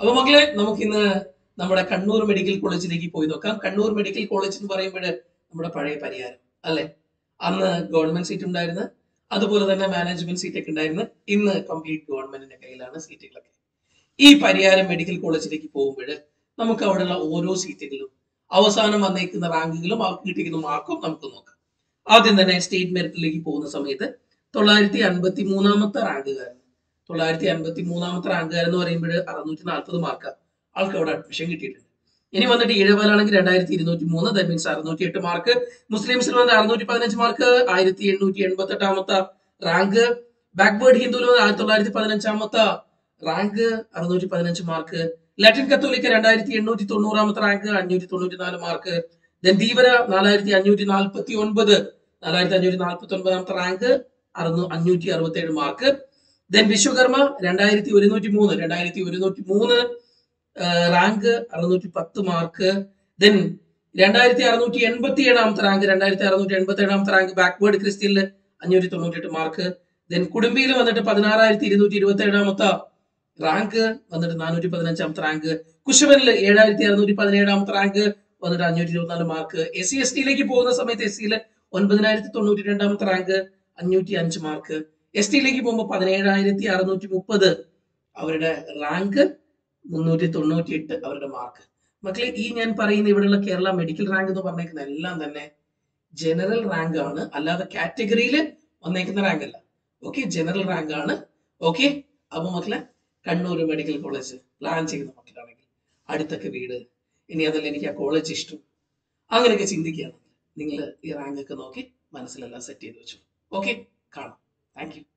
അപ്പൊ മക്കളെ നമുക്കിന്ന് നമ്മുടെ കണ്ണൂർ മെഡിക്കൽ കോളേജിലേക്ക് പോയി നോക്കാം കണ്ണൂർ മെഡിക്കൽ കോളേജ് എന്ന് പറയുമ്പോൾ നമ്മുടെ പഴയ പരിഹാരം അല്ലെ അന്ന് ഗവൺമെന്റ് സീറ്റ് ഉണ്ടായിരുന്നു അതുപോലെ തന്നെ മാനേജ്മെന്റ് സീറ്റ് ഒക്കെ ഉണ്ടായിരുന്നു ഇന്ന് കംപ്ലീറ്റ് ഗവൺമെന്റിന്റെ കയ്യിലാണ് സീറ്റുകളൊക്കെ ഈ പരിഹാരം മെഡിക്കൽ കോളേജിലേക്ക് പോകുമ്പോൾ നമുക്ക് അവിടെയുള്ള ഓരോ സീറ്റുകളും അവസാനം വന്നേക്കുന്ന റാങ്കുകളും അവർക്ക് കിട്ടിയിരിക്കുന്ന മാർക്കും നമുക്ക് നോക്കാം ആദ്യം തന്നെ സ്റ്റേറ്റ് മെറിറ്റിലേക്ക് പോകുന്ന സമയത്ത് തൊള്ളായിരത്തി അൻപത്തി മൂന്നാമത്തെ റാങ്കുകാരൻ തൊള്ളായിരത്തി അൻപത്തി മൂന്നാമത്തെ റാങ്കുകാരൻ എന്ന് പറയുമ്പോൾ അറുന്നൂറ്റി നാൽപ്പത് മാർക്ക് ആൾക്ക് അവിടെ അഡ്മിഷൻ കിട്ടിയിട്ടുണ്ട് ഇനി വന്നിട്ട് ഈഴവലാണെങ്കിൽ രണ്ടായിരത്തി ഇരുന്നൂറ്റി മൂന്ന് ദാറ്റ് മീൻസ് അറുന്നൂറ്റി എട്ട് മാർക്ക് മുസ്ലിംസിൽ വന്ന് അറുന്നൂറ്റി പതിനഞ്ച് മാർക്ക് ആയിരത്തി എണ്ണൂറ്റി എൺപത്തി എട്ടാമത്തെ റാങ്ക് ബാക്ക്വേർഡ് ഹിന്ദുവിൽ വന്ന് ആയിരത്തി തൊള്ളായിരത്തി പതിനഞ്ചാമത്തെ റാങ്ക് അറുന്നൂറ്റി പതിനഞ്ച് മാർക്ക് ലാറ്റിൻ കത്തോലിക്ക രണ്ടായിരത്തി എണ്ണൂറ്റി തൊണ്ണൂറാമത്തെ റാങ്ക് അഞ്ഞൂറ്റി തൊണ്ണൂറ്റി നാല് മാർക്ക് ദെൻ ധീവര നാലായിരത്തി അഞ്ഞൂറ്റി നാൽപ്പത്തി ഒൻപത് നാലായിരത്തി അഞ്ഞൂറ്റി നാൽപ്പത്തി ഒൻപതാമത്തെ റാങ്ക് അറുന്നൂ അഞ്ഞൂറ്റി അറുപത്തി ഏഴ് മാർക്ക് ദെൻ വിശ്വകർമ്മ രണ്ടായിരത്തി ഒരുന്നൂറ്റി മൂന്ന് രണ്ടായിരത്തി ഒരുന്നൂറ്റി മൂന്ന് റാങ്ക് അറുന്നൂറ്റി പത്ത് മാർക്ക് ദെൻ രണ്ടായിരത്തി അറുന്നൂറ്റി എൺപത്തി ഏഴാമത്തെ റാങ്ക് രണ്ടായിരത്തി അറുന്നൂറ്റി എൺപത്തി ഏഴാമത്തെ റാങ്ക് ബാക്ക്വേർഡ് ക്രിസ്ത്യനിൽ അഞ്ഞൂറ്റി തൊണ്ണൂറ്റി എട്ട് മാർക്ക് ദെൻ കുടുംബിയിൽ വന്നിട്ട് പതിനാറായിരത്തി ഇരുന്നൂറ്റി ഇരുപത്തി ഏഴാമത്തെ റാങ്ക് വന്നിട്ട് നാനൂറ്റി പതിനഞ്ചാമത്തെ റാങ്ക് കുശവനിൽ ഏഴായിരത്തി അറുന്നൂറ്റി പതിനേഴാമത്തെ റാങ്ക് വന്നിട്ട് അഞ്ഞൂറ്റി ഇരുപത്തിനാല് മാർക്ക് എസ് സി എസ് ടിയിലേക്ക് പോകുന്ന സമയത്ത് എസ് സിയിൽ ഒൻപതിനായിരത്തി തൊണ്ണൂറ്റി രണ്ടാമത്തെ റാങ്ക് അഞ്ഞൂറ്റി അഞ്ച് മാർക്ക് എസ് ടിയിലേക്ക് പോകുമ്പോൾ പതിനേഴായിരത്തി അറുന്നൂറ്റി മുപ്പത് അവരുടെ റാങ്ക് മുന്നൂറ്റി തൊണ്ണൂറ്റി എട്ട് അവരുടെ മാർക്ക് മക്കളെ ഈ ഞാൻ പറയുന്ന ഇവിടെയുള്ള കേരള മെഡിക്കൽ റാങ്ക് എന്ന് പറഞ്ഞേക്കുന്ന എല്ലാം തന്നെ ജനറൽ റാങ്ക് ആണ് അല്ലാതെ കാറ്റഗറിയിൽ വന്നേക്കുന്ന റാങ്ക് അല്ല ഓക്കെ ജനറൽ റാങ്ക് ആണ് ഓക്കെ അപ്പൊ മക്കളെ കണ്ണൂർ മെഡിക്കൽ കോളേജ് പ്ലാൻ ചെയ്യുന്ന മക്കളാണെങ്കിൽ അടുത്തൊക്കെ വീട് ഇനി അതല്ല എനിക്ക് ആ കോളേജ് ഇഷ്ടം അങ്ങനെയൊക്കെ ചിന്തിക്കുകയാണെങ്കിൽ നിങ്ങൾ ഈ റാങ്ക് ഒക്കെ നോക്കി മനസ്സിലെല്ലാം സെറ്റ് ചെയ്ത് വെച്ചു ഓക്കെ കാണാം താങ്ക് യു